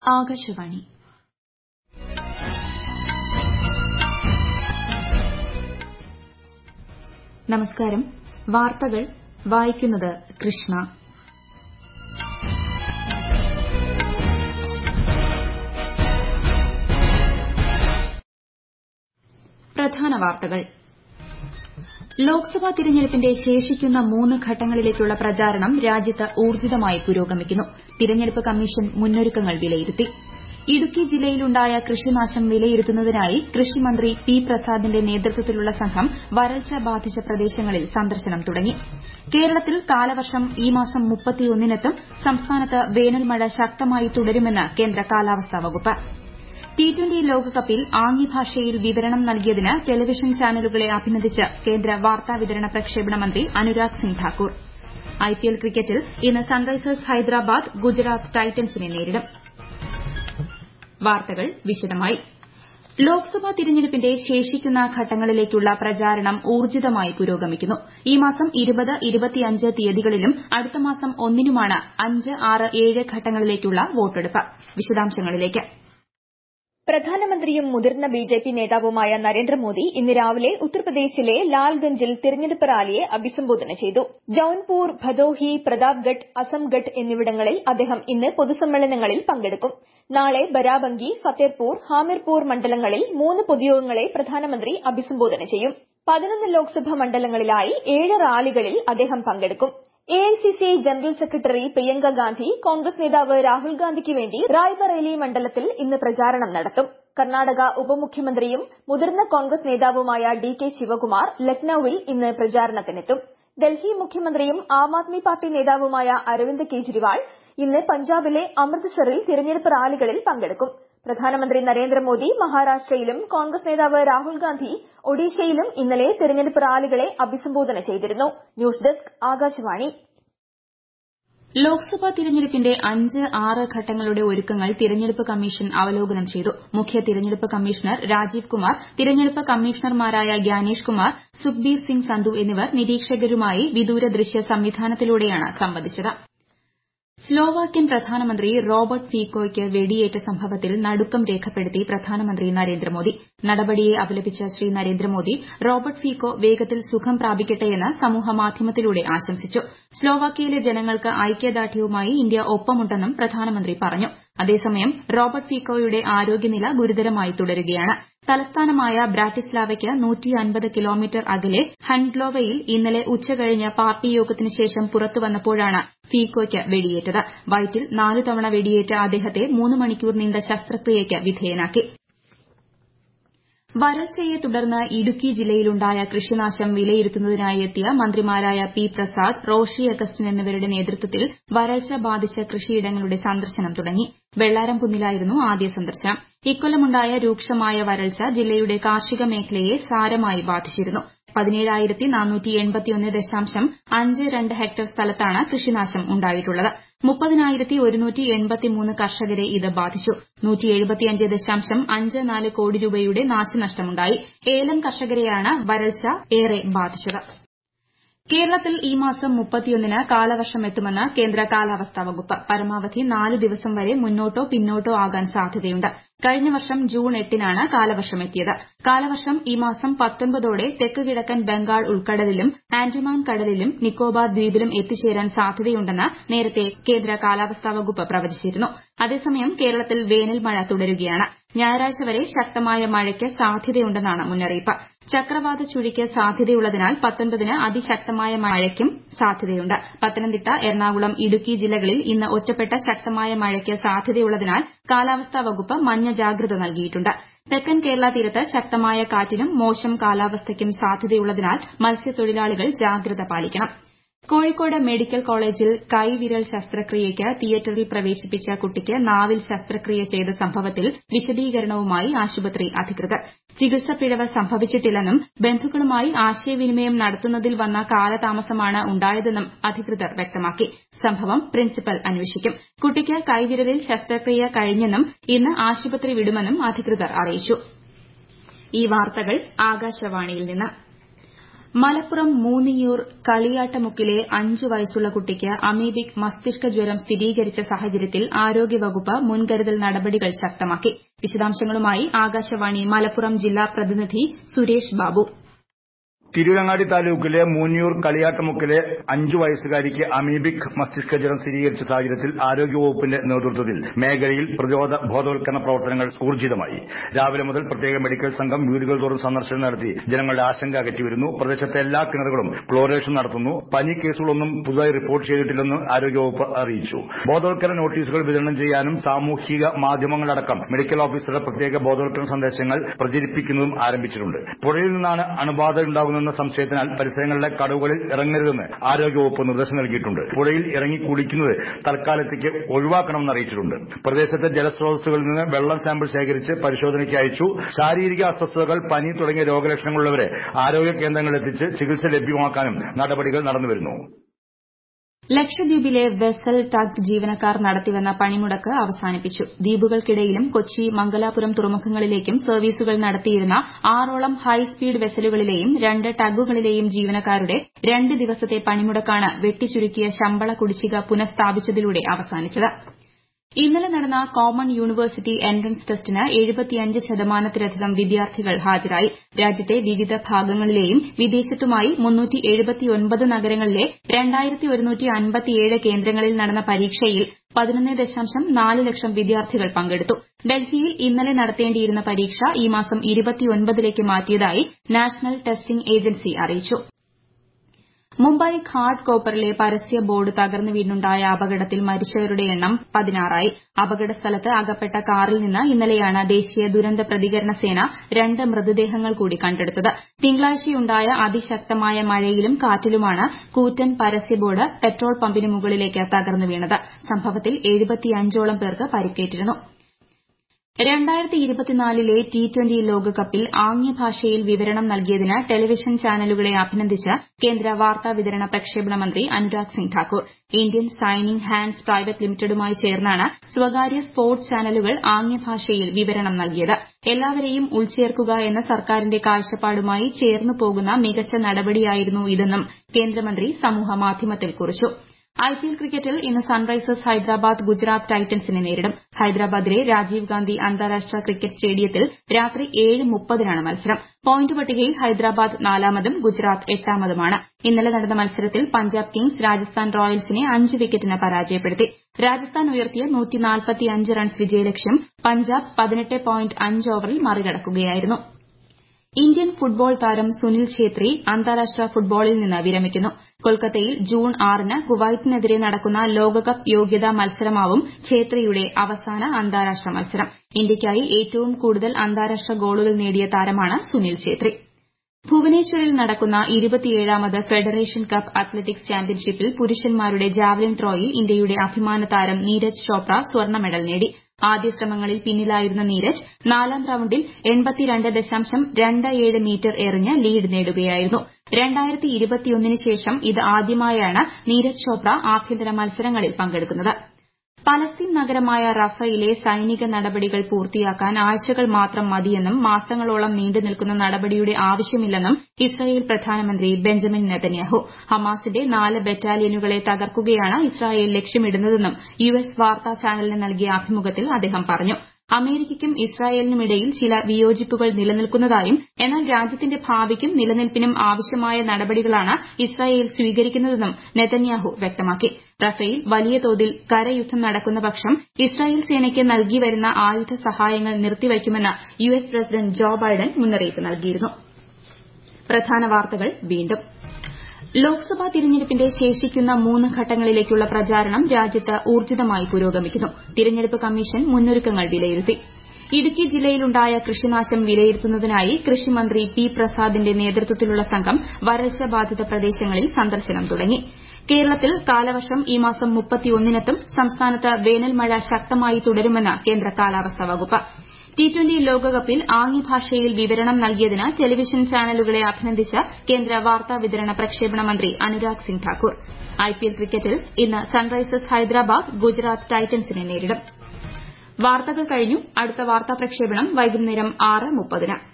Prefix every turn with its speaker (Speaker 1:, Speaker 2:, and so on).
Speaker 1: ആകാശവാണി നമസ്കാരം വാർത്തകൾ വായിക്കുന്നത് കൃഷ്ണ പ്രധാന വാർത്തകൾ ലോക്സഭാ തിരഞ്ഞെടുപ്പിന്റെ ശേഷിക്കുന്ന മൂന്ന് ഘട്ടങ്ങളിലേക്കുള്ള പ്രചാരണം രാജ്യത്ത് ഊർജ്ജിതമായി പുരോഗമിക്കുന്നു തിരഞ്ഞെടുപ്പ് കമ്മീഷൻ മുന്നൊരുക്കങ്ങൾ വിലയിരുത്തി ഇടുക്കി ജില്ലയിലുണ്ടായ കൃഷിനാശം വിലയിരുത്തുന്നതിനായി കൃഷിമന്ത്രി പി പ്രസാദിന്റെ നേതൃത്വത്തിലുള്ള സംഘം വരൾച്ച ബാധിച്ച പ്രദേശങ്ങളിൽ സന്ദർശനം തുടങ്ങി കേരളത്തിൽ കാലവർഷം ഈ മാസം മുപ്പത്തിയൊന്നിനെത്തും സംസ്ഥാനത്ത് വേനൽമഴ ശക്തമായി തുടരുമെന്ന് കേന്ദ്ര കാലാവസ്ഥാ വകുപ്പ് ടി ട്വന്റി ലോകകപ്പിൽ ആംഗ്യഭാഷയിൽ വിവരണം നൽകിയതിന് ടെലിവിഷൻ ചാനലുകളെ അഭിനന്ദിച്ച് കേന്ദ്ര വാർത്താവിതരണ പ്രക്ഷേപണ മന്ത്രി അനുരാഗ് സിംഗ് ഠാക്കൂർ ഐപിഎൽ ക്രിക്കറ്റിൽ ഇന്ന് സൺറൈസേഴ്സ് ഹൈദരാബാദ് ഗുജറാത്ത് ടൈറ്റൻസിനെ നേരിടും വാർത്തകൾ വിശദമായി ലോക്സഭാ തിരഞ്ഞെടുപ്പിന്റെ ശേഷിക്കുന്ന ഘട്ടങ്ങളിലേക്കുള്ള പ്രചാരണം ഊർജ്ജിതമായി പുരോഗമിക്കുന്നു ഈ മാസം തീയതികളിലും അടുത്ത മാസം ഒന്നിനുമാണ് അഞ്ച് ആറ് ഏഴ് ഘട്ടങ്ങളിലേക്കുള്ള വോട്ടെടുപ്പ് വിശദാംശങ്ങളിലേക്ക്
Speaker 2: പ്രധാനമന്ത്രിയും മുതിർന്ന ബിജെപി നേതാവുമായ നരേന്ദ്രമോദി ഇന്ന് രാവിലെ ഉത്തർപ്രദേശിലെ ലാൽഗഞ്ചിൽ തിരഞ്ഞെടുപ്പ് റാലിയെ അഭിസംബോധന ചെയ്തു ജൌൻപൂർ ഭദോഹി പ്രതാപ്ഗഡ് അസംഗഡ് എന്നിവിടങ്ങളിൽ അദ്ദേഹം ഇന്ന് പൊതുസമ്മേളനങ്ങളിൽ പങ്കെടുക്കും നാളെ ബരാബങ്കി ഫത്തേർപൂർ ഹാമിർപൂർ മണ്ഡലങ്ങളിൽ മൂന്ന് പൊതുയോഗങ്ങളെ പ്രധാനമന്ത്രി അഭിസംബോധന ചെയ്യും പതിനൊന്ന് ലോക്സഭാ മണ്ഡലങ്ങളിലായി ഏഴ് റാലികളിൽ അദ്ദേഹം പങ്കെടുക്കും AICC general secretary Priyanka Gandhi Congress നേതാവ് രാഹുൽ ഗാന്ധിക്ക് വേണ്ടി റായ്ബറേലി മണ്ഡലത്തിൽ ഇന്ന് പ്രചാരണം നടത്തും കർണാടക ഉപമുഖ്യമന്ത്രിയും മുതിർന്ന കോൺഗ്രസ് നേതാവുമായ ഡി കെ ശിവകുമാർ ലക്നൌവിൽ ഇന്ന് പ്രചാരണത്തിനെത്തും ഡൽഹി മുഖ്യമന്ത്രിയും ആം ആദ്മി പാർട്ടി നേതാവുമായ അരവിന്ദ് കെജ്രിവാൾ ഇന്ന് പഞ്ചാബിലെ അമൃത്സറിൽ തിരഞ്ഞെടുപ്പ് റാലികളിൽ പങ്കെടുക്കും പ്രധാനമന്ത്രി നരേന്ദ്രമോദി മഹാരാഷ്ട്രയിലും കോൺഗ്രസ് നേതാവ് രാഹുൽ ഗാന്ധി ഒഡീഷയിലും ഇന്നലെ തിരഞ്ഞെടുപ്പ് റാലികളെ അഭിസംബോധന ചെയ്തിരുന്നു ന്യൂസ് ഡെസ്ക് ആകാശവാണി
Speaker 1: ലോക്സഭാ തിരഞ്ഞെടുപ്പിന്റെ അഞ്ച് ആറ് ഘട്ടങ്ങളുടെ ഒരുക്കങ്ങൾ തിരഞ്ഞെടുപ്പ് കമ്മീഷൻ അവലോകനം ചെയ്തു മുഖ്യ തിരഞ്ഞെടുപ്പ് കമ്മീഷണർ രാജീവ് കുമാർ തിരഞ്ഞെടുപ്പ് കമ്മീഷണർമാരായ ഗ്യാനേഷ് കുമാർ സുഖ്ബീർ സിംഗ് സന്ധു എന്നിവർ നിരീക്ഷകരുമായി വിദൂര ദൃശ്യ സംവിധാനത്തിലൂടെയാണ് സംവദിച്ചത് സ്ലോവാക്യൻ പ്രധാനമന്ത്രി റോബർട്ട് ഫീക്കോയ്ക്ക് വെടിയേറ്റ സംഭവത്തിൽ നടുക്കം രേഖപ്പെടുത്തി പ്രധാനമന്ത്രി നരേന്ദ്രമോദി നടപടിയെ അപലപിച്ച ശ്രീ നരേന്ദ്രമോദി റോബർട്ട് ഫീക്കോ വേഗത്തിൽ സുഖം പ്രാപിക്കട്ടെയെന്ന് സമൂഹമാധ്യമത്തിലൂടെ ആശംസിച്ചു സ്ലോവാക്യയിലെ ജനങ്ങൾക്ക് ഐക്യദാർഢ്യവുമായി ഇന്ത്യ ഒപ്പമുണ്ടെന്നും പ്രധാനമന്ത്രി പറഞ്ഞു അതേസമയം റോബർട്ട് ഫീക്കോയുടെ ആരോഗ്യനില ഗുരുതരമായി തുടരുകയാണ് തലസ്ഥാനമായ ബ്രാറ്റിസ്ലാവയ്ക്ക് കിലോമീറ്റർ അകലെ ഹൻഗ്ലോവയിൽ ഇന്നലെ ഉച്ചകഴിഞ്ഞ് പാർട്ടി യോഗത്തിന് ശേഷം പുറത്തുവന്നപ്പോഴാണ് ഫീക്കോയ്ക്ക് വെടിയേറ്റത് വയറ്റിൽ നാലു തവണ വെടിയേറ്റ അദ്ദേഹത്തെ മൂന്ന് മണിക്കൂർ നീണ്ട ശസ്ത്രക്രിയയ്ക്ക് വിധേയനാക്കി വരൾച്ചയെ തുടർന്ന് ഇടുക്കി ജില്ലയിലുണ്ടായ കൃഷിനാശം വിലയിരുത്തുന്നതിനായി എത്തിയ മന്ത്രിമാരായ പി പ്രസാദ് റോഷി അഗസ്റ്റിൻ എന്നിവരുടെ നേതൃത്വത്തിൽ വരൾച്ച ബാധിച്ച കൃഷിയിടങ്ങളുടെ സന്ദർശനം തുടങ്ങി വെള്ളാരംകുന്നിലായിരുന്നു ആദ്യ സന്ദർശനം ഇക്കൊല്ലമുണ്ടായ രൂക്ഷമായ വരൾച്ച ജില്ലയുടെ കാർഷിക മേഖലയെ സാരമായി ബാധിച്ചിരുന്നു ഹെക്ടർ സ്ഥലത്താണ് കൃഷിനാശം ഉണ്ടായിട്ടുള്ളത് കർഷകരെ ഇത് ബാധിച്ചു കോടി രൂപയുടെ നാശനഷ്ടമുണ്ടായി ഏലം കർഷകരെയാണ് വരൾച്ച ഏറെ ബാധിച്ചത് കേരളത്തിൽ ഈ മാസം മുപ്പത്തിയൊന്നിന് കാലവർഷം എത്തുമെന്ന് കേന്ദ്ര കാലാവസ്ഥാ വകുപ്പ് പരമാവധി നാല് ദിവസം വരെ മുന്നോട്ടോ പിന്നോട്ടോ ആകാൻ സാധ്യതയുണ്ട് കഴിഞ്ഞ വർഷം ജൂൺ എട്ടിനാണ് കാലവർഷം എത്തിയത് കാലവർഷം ഈ മാസം പത്തൊൻപതോടെ തെക്ക് കിഴക്കൻ ബംഗാൾ ഉൾക്കടലിലും ആൻഡമാൻ കടലിലും നിക്കോബാർ ദ്വീപിലും എത്തിച്ചേരാൻ സാധ്യതയുണ്ടെന്ന് നേരത്തെ കേന്ദ്ര കാലാവസ്ഥാ വകുപ്പ് പ്രവചിച്ചിരുന്നു അതേസമയം കേരളത്തിൽ വേനൽ മഴ തുടരുകയാണ് ഞായറാഴ്ച വരെ ശക്തമായ മഴയ്ക്ക് സാധ്യതയുണ്ടെന്നാണ് മുന്നറിയിപ്പ് ചക്രവാത ചുഴിക്ക് സാധ്യതയുള്ളതിനാൽ പത്തൊൻപതിന് അതിശക്തമായ മഴയ്ക്കും സാധ്യതയുണ്ട് പത്തനംതിട്ട എറണാകുളം ഇടുക്കി ജില്ലകളിൽ ഇന്ന് ഒറ്റപ്പെട്ട ശക്തമായ മഴയ്ക്ക് സാധ്യതയുള്ളതിനാൽ കാലാവസ്ഥാ വകുപ്പ് മഞ്ഞ ജാഗ്രത നൽകിയിട്ടുണ്ട് തെക്കൻ കേരള തീരത്ത് ശക്തമായ കാറ്റിനും മോശം കാലാവസ്ഥയ്ക്കും സാധ്യതയുള്ളതിനാൽ മത്സ്യത്തൊഴിലാളികൾ ജാഗ്രത പാലിക്കണം കോഴിക്കോട് മെഡിക്കൽ കോളേജിൽ കൈവിരൽ ശസ്ത്രക്രിയയ്ക്ക് തിയേറ്ററിൽ പ്രവേശിപ്പിച്ച കുട്ടിക്ക് നാവിൽ ശസ്ത്രക്രിയ ചെയ്ത സംഭവത്തിൽ വിശദീകരണവുമായി ആശുപത്രി അധികൃതർ ചികിത്സ പിഴവ് സംഭവിച്ചിട്ടില്ലെന്നും ബന്ധുക്കളുമായി ആശയവിനിമയം നടത്തുന്നതിൽ വന്ന കാലതാമസമാണ് ഉണ്ടായതെന്നും അധികൃതർ വ്യക്തമാക്കി സംഭവം പ്രിൻസിപ്പൽ അന്വേഷിക്കും കുട്ടിക്ക് കൈവിരലിൽ ശസ്ത്രക്രിയ കഴിഞ്ഞെന്നും ഇന്ന് ആശുപത്രി വിടുമെന്നും അധികൃതർ അറിയിച്ചു ഈ വാർത്തകൾ ആകാശവാണിയിൽ നിന്ന് മലപ്പുറം മൂന്നിയൂർ കളിയാട്ടമുക്കിലെ അഞ്ചു വയസ്സുള്ള കുട്ടിക്ക് അമീബിക് മസ്തിഷ്ക ജ്വരം സ്ഥിരീകരിച്ച സാഹചര്യത്തിൽ ആരോഗ്യവകുപ്പ് മുൻകരുതൽ നടപടികൾ ശക്തമാക്കി വിശദാംശങ്ങളുമായി ആകാശവാണി മലപ്പുറം ജില്ലാ പ്രതിനിധി സുരേഷ് ബാബു
Speaker 3: തിരൂരങ്ങാടി താലൂക്കിലെ മൂന്നിയൂർ കളിയാട്ടമുക്കിലെ അഞ്ചു വയസ്സുകാരിക്ക് അമീബിക് മസ്തിഷ്ക ജ്വരം സ്ഥിരീകരിച്ച സാഹചര്യത്തിൽ ആരോഗ്യവകുപ്പിന്റെ നേതൃത്വത്തിൽ മേഖലയിൽ പ്രതിരോധ ബോധവൽക്കരണ പ്രവർത്തനങ്ങൾ ഊർജിതമായി രാവിലെ മുതൽ പ്രത്യേക മെഡിക്കൽ സംഘം വീടുകൾ തോറും സന്ദർശനം നടത്തി ജനങ്ങളുടെ ആശങ്ക അകറ്റിവരുന്നു പ്രദേശത്തെ എല്ലാ കിണറുകളും ക്ലോറേഷൻ നടത്തുന്നു പനി കേസുകളൊന്നും പുതുതായി റിപ്പോർട്ട് ചെയ്തിട്ടില്ലെന്ന് ആരോഗ്യവകുപ്പ് അറിയിച്ചു ബോധവൽക്കരണ നോട്ടീസുകൾ വിതരണം ചെയ്യാനും സാമൂഹിക മാധ്യമങ്ങളടക്കം മെഡിക്കൽ ഓഫീസറുടെ പ്രത്യേക ബോധവൽക്കരണ സന്ദേശങ്ങൾ പ്രചരിപ്പിക്കുന്നതും ആരംഭിച്ചിട്ടുണ്ട് പുഴയിൽ നിന്നാണ് അണുബാധ ഉണ്ടാകുന്നത് എന്ന സംശയത്തിനാൽ പരിസരങ്ങളിലെ കടവുകളിൽ ഇറങ്ങരുതെന്ന് ആരോഗ്യവകുപ്പ് നിർദ്ദേശം നൽകിയിട്ടുണ്ട് പുഴയിൽ ഇറങ്ങി കുളിക്കുന്നത് തൽക്കാലത്തേക്ക് ഒഴിവാക്കണമെന്ന് അറിയിച്ചിട്ടുണ്ട് പ്രദേശത്തെ ജലസ്രോതസ്സുകളിൽ നിന്ന് വെള്ളം സാമ്പിൾ ശേഖരിച്ച് പരിശോധനയ്ക്ക് അയച്ചു ശാരീരിക അസ്വസ്ഥതകൾ പനി തുടങ്ങിയ രോഗലക്ഷണങ്ങളുള്ളവരെ ആരോഗ്യ കേന്ദ്രങ്ങളിൽ എത്തിച്ച് ചികിത്സ ലഭ്യമാക്കാനും നടപടികൾ നടന്നുവരുന്നു
Speaker 1: ലക്ഷദ്വീപിലെ വെസൽ ടഗ് ജീവനക്കാർ നടത്തിവന്ന പണിമുടക്ക് അവസാനിപ്പിച്ചു ദ്വീപുകൾക്കിടയിലും കൊച്ചി മംഗലാപുരം തുറമുഖങ്ങളിലേക്കും സർവീസുകൾ നടത്തിയിരുന്ന ആറോളം ഹൈസ്പീഡ് വെസലുകളിലെയും രണ്ട് ടഗുകളിലെയും ജീവനക്കാരുടെ രണ്ട് ദിവസത്തെ പണിമുടക്കാണ് വെട്ടിച്ചുരുക്കിയ ശമ്പള കുടിശ്ശിക പുനഃസ്ഥാപിച്ചതിലൂടെ അവസാനിച്ചത് ഇന്നലെ നടന്ന കോമൺ യൂണിവേഴ്സിറ്റി എൻട്രൻസ് ടെസ്റ്റിന് ശതമാനത്തിലധികം വിദ്യാർത്ഥികൾ ഹാജരായി രാജ്യത്തെ വിവിധ ഭാഗങ്ങളിലെയും വിദേശത്തുമായി നഗരങ്ങളിലെ കേന്ദ്രങ്ങളിൽ നടന്ന പരീക്ഷയിൽ പതിനൊന്ന് ദശാംശം നാല് ലക്ഷം വിദ്യാർത്ഥികൾ പങ്കെടുത്തു ഡൽഹിയിൽ ഇന്നലെ നടത്തേണ്ടിയിരുന്ന പരീക്ഷ ഈ മാസം ഇരുപത്തിയൊൻപതിലേക്ക് മാറ്റിയതായി നാഷണൽ ടെസ്റ്റിംഗ് ഏജൻസി അറിയിച്ചു മുംബൈ ഘാട്ട് കോപ്പറിലെ പരസ്യ ബോർഡ് തകർന്നു വീണുണ്ടായ അപകടത്തിൽ മരിച്ചവരുടെ എണ്ണം പതിനാറായി അപകട സ്ഥലത്ത് അകപ്പെട്ട കാറിൽ നിന്ന് ഇന്നലെയാണ് ദേശീയ ദുരന്ത പ്രതികരണ സേന രണ്ട് മൃതദേഹങ്ങൾ കൂടി കണ്ടെടുത്തത് തിങ്കളാഴ്ചയുണ്ടായ അതിശക്തമായ മഴയിലും കാറ്റിലുമാണ് കൂറ്റൻ പരസ്യ ബോർഡ് പെട്രോൾ പമ്പിന് മുകളിലേക്ക് തകർന്നു വീണത് സംഭവത്തിൽ എഴുപത്തിയഞ്ചോളം പേർക്ക് പരിക്കേറ്റിരുന്നു ലെ ടി ട്വന്റി ലോകകപ്പിൽ ആംഗ്യഭാഷയിൽ വിവരണം നൽകിയതിന് ടെലിവിഷൻ ചാനലുകളെ അഭിനന്ദിച്ച് കേന്ദ്ര വാർത്താ വിതരണ പ്രക്ഷേപണ മന്ത്രി Anurag Singh Thakur Indian signing hands private ലിമിറ്റഡുമായി ചേർന്നാണ് സ്വകാര്യ സ്പോർട്സ് ചാനലുകൾ ആംഗ്യഭാഷയിൽ വിവരണം നൽകിയത് എല്ലാവരെയും ഉൾച്ചേർക്കുക എന്ന സർക്കാരിന്റെ കാഴ്ചപ്പാടുമായി ചേർന്നു പോകുന്ന മികച്ച നടപടിയായിരുന്നു ഇതെന്നും കേന്ദ്രമന്ത്രി സമൂഹമാധ്യമത്തിൽ കുറിച്ചു ഐപിഎൽ ക്രിക്കറ്റിൽ ഇന്ന് സൺറൈസേഴ്സ് ഹൈദരാബാദ് ഗുജറാത്ത് ടൈറ്റൻസിനെ നേരിടും ഹൈദരാബാദിലെ രാജീവ് ഗാന്ധി അന്താരാഷ്ട്ര ക്രിക്കറ്റ് സ്റ്റേഡിയത്തിൽ രാത്രി ഏഴ് മുപ്പതിനാണ് മത്സരം പോയിന്റ് പട്ടികയിൽ ഹൈദരാബാദ് നാലാമതും ഗുജറാത്ത് എട്ടാമതുമാണ് ഇന്നലെ നടന്ന മത്സരത്തിൽ പഞ്ചാബ് കിങ്സ് രാജസ്ഥാൻ റോയൽസിനെ അഞ്ച് വിക്കറ്റിന് പരാജയപ്പെടുത്തി രാജസ്ഥാൻ ഉയർത്തിയ റൺസ് വിജയലക്ഷ്യം പഞ്ചാബ് പതിനെട്ട് പോയിന്റ് അഞ്ച് ഓവറിൽ മറികടക്കുകയായിരുന്നു ഇന്ത്യൻ ഫുട്ബോൾ താരം സുനിൽ ഛേത്രി അന്താരാഷ്ട്ര ഫുട്ബോളിൽ നിന്ന് വിരമിക്കുന്നു കൊൽക്കത്തയിൽ ജൂൺ ആറിന് കുവൈറ്റിനെതിരെ നടക്കുന്ന ലോകകപ്പ് യോഗ്യതാ മത്സരമാവും ഛേത്രിയുടെ അവസാന അന്താരാഷ്ട്ര മത്സരം ഇന്ത്യയ്ക്കായി ഏറ്റവും കൂടുതൽ അന്താരാഷ്ട്ര ഗോളുകൾ നേടിയ താരമാണ് സുനിൽ ഛേത്രി ഭുവനേശ്വറിൽ നടക്കുന്ന ഇരുപത്തിയേഴാമത് ഫെഡറേഷൻ കപ്പ് അത്ലറ്റിക്സ് ചാമ്പ്യൻഷിപ്പിൽ പുരുഷന്മാരുടെ ജാവലിൻ ത്രോയിൽ ഇന്ത്യയുടെ അഭിമാന താരം നീരജ് ചോപ്ര സ്വർണ്ണ മെഡൽ നേടി ആദ്യ ശ്രമങ്ങളിൽ പിന്നിലായിരുന്ന നീരജ് നാലാം റൌണ്ടിൽ മീറ്റർ എറിഞ്ഞ് ലീഡ് നേടുകയായിരുന്നു ന് ശേഷം ഇത് ആദ്യമായാണ് നീരജ് ചോപ്ര ആഭ്യന്തര മത്സരങ്ങളിൽ പങ്കെടുക്കുന്നത് പലസ്തീൻ നഗരമായ റഫയിലെ സൈനിക നടപടികൾ പൂർത്തിയാക്കാൻ ആഴ്ചകൾ മാത്രം മതിയെന്നും മാസങ്ങളോളം നീണ്ടുനിൽക്കുന്ന നടപടിയുടെ ആവശ്യമില്ലെന്നും ഇസ്രായേൽ പ്രധാനമന്ത്രി ബെഞ്ചമിൻ നെതന്യാഹു ഹമാസിന്റെ നാല് ബറ്റാലിയനുകളെ തകർക്കുകയാണ് ഇസ്രായേൽ ലക്ഷ്യമിടുന്നതെന്നും യുഎസ് വാർത്താ ചാനലിന് നൽകിയ അഭിമുഖത്തിൽ അദ്ദേഹം പറഞ്ഞു അമേരിക്കയ്ക്കും ഇസ്രായേലിനുമിടയിൽ ചില വിയോജിപ്പുകൾ നിലനിൽക്കുന്നതായും എന്നാൽ രാജ്യത്തിന്റെ ഭാവിക്കും നിലനിൽപ്പിനും ആവശ്യമായ നടപടികളാണ് ഇസ്രായേൽ സ്വീകരിക്കുന്നതെന്നും നെതന്യാഹു വ്യക്തമാക്കി റഫേൽ വലിയ തോതിൽ കരയുദ്ധം നടക്കുന്ന പക്ഷം ഇസ്രായേൽ സേനയ്ക്ക് നൽകി വരുന്ന ആയുധ സഹായങ്ങൾ നിർത്തിവയ്ക്കുമെന്ന് യുഎസ് പ്രസിഡന്റ് ജോ ബൈഡൻ മുന്നറിയിപ്പ് നൽകിയിരുന്നു പ്രധാന വാർത്തകൾ വീണ്ടും ലോക്സഭാ തിരഞ്ഞെടുപ്പിന്റെ ശേഷിക്കുന്ന മൂന്ന് ഘട്ടങ്ങളിലേക്കുള്ള പ്രചാരണം രാജ്യത്ത് ഊർജ്ജിതമായി പുരോഗമിക്കുന്നു തിരഞ്ഞെടുപ്പ് കമ്മീഷൻ മുന്നൊരുക്കങ്ങൾ വിലയിരുത്തി ഇടുക്കി ജില്ലയിലുണ്ടായ കൃഷിനാശം വിലയിരുത്തുന്നതിനായി കൃഷിമന്ത്രി പി പ്രസാദിന്റെ നേതൃത്വത്തിലുള്ള സംഘം വരൾച്ച ബാധിത പ്രദേശങ്ങളിൽ സന്ദർശനം തുടങ്ങി കേരളത്തിൽ കാലവർഷം ഈ മാസം മുപ്പത്തിയൊന്നിനെത്തും സംസ്ഥാനത്ത് വേനൽ മഴ ശക്തമായി തുടരുമെന്ന് കേന്ദ്ര കാലാവസ്ഥാ വകുപ്പ് ടി ട്വന്റി ലോകകപ്പിൽ ആംഗ്യഭാഷയിൽ വിവരണം നൽകിയതിന് ടെലിവിഷൻ ചാനലുകളെ അഭിനന്ദിച്ച് കേന്ദ്ര വാർത്താ വിതരണ പ്രക്ഷേപണ മന്ത്രി അനുരാഗ് സിംഗ് ഠാക്കൂർ ഐപിഎൽ ക്രിക്കറ്റിൽ ഇന്ന് സൺറൈസേഴ്സ് ഹൈദരാബാദ് ഗുജറാത്ത് ടൈറ്റൻസിനെ നേരിടും വാർത്തകൾ കഴിഞ്ഞു അടുത്ത വാർത്താ പ്രക്ഷേപണം വൈകുന്നേരം ആറ് മുപ്പതിന്